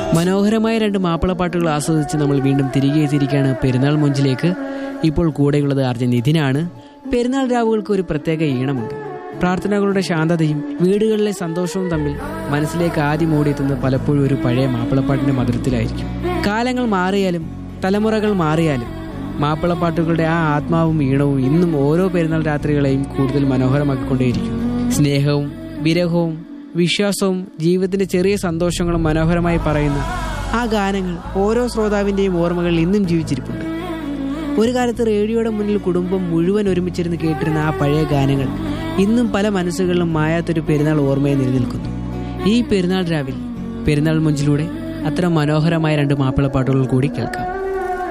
മനോഹരമായ രണ്ട് മാപ്പിളപ്പാട്ടുകൾ ആസ്വദിച്ച് നമ്മൾ വീണ്ടും തിരികെ എത്തിയിരിക്കുകയാണ് പെരുന്നാൾ മുഞ്ചിലേക്ക് ഇപ്പോൾ കൂടെയുള്ളത് അർജൻ നിതിനാണ് പെരുന്നാൾ രാവുകൾക്ക് ഒരു പ്രത്യേക ഈണമുണ്ട് പ്രാർത്ഥനകളുടെ ശാന്തതയും വീടുകളിലെ സന്തോഷവും തമ്മിൽ മനസ്സിലേക്ക് ആദ്യം ഓടിയെത്തുന്നത് പലപ്പോഴും ഒരു പഴയ മാപ്പിളപ്പാട്ടിന്റെ മധുരത്തിലായിരിക്കും കാലങ്ങൾ മാറിയാലും തലമുറകൾ മാറിയാലും മാപ്പിളപ്പാട്ടുകളുടെ ആ ആത്മാവും ഈണവും ഇന്നും ഓരോ പെരുന്നാൾ രാത്രികളെയും കൂടുതൽ മനോഹരമാക്കിക്കൊണ്ടേയിരിക്കുന്നു സ്നേഹവും വിരഹവും വിശ്വാസവും ജീവിതത്തിന്റെ ചെറിയ സന്തോഷങ്ങളും മനോഹരമായി പറയുന്ന ആ ഗാനങ്ങൾ ഓരോ ശ്രോതാവിന്റെയും ഓർമ്മകളിൽ ഇന്നും ജീവിച്ചിരിപ്പുണ്ട് ഒരു കാലത്ത് റേഡിയോയുടെ മുന്നിൽ കുടുംബം മുഴുവൻ ഒരുമിച്ചിരുന്ന് കേട്ടിരുന്ന ആ പഴയ ഗാനങ്ങൾ ഇന്നും പല മനസ്സുകളിലും മായാത്തൊരു പെരുന്നാൾ ഓർമ്മയെ നിലനിൽക്കുന്നു ഈ പെരുന്നാൾ രാവിലെ പെരുന്നാൾ മുഞ്ചിലൂടെ അത്ര മനോഹരമായ രണ്ട് മാപ്പിളപ്പാട്ടുകൾ കൂടി കേൾക്കാം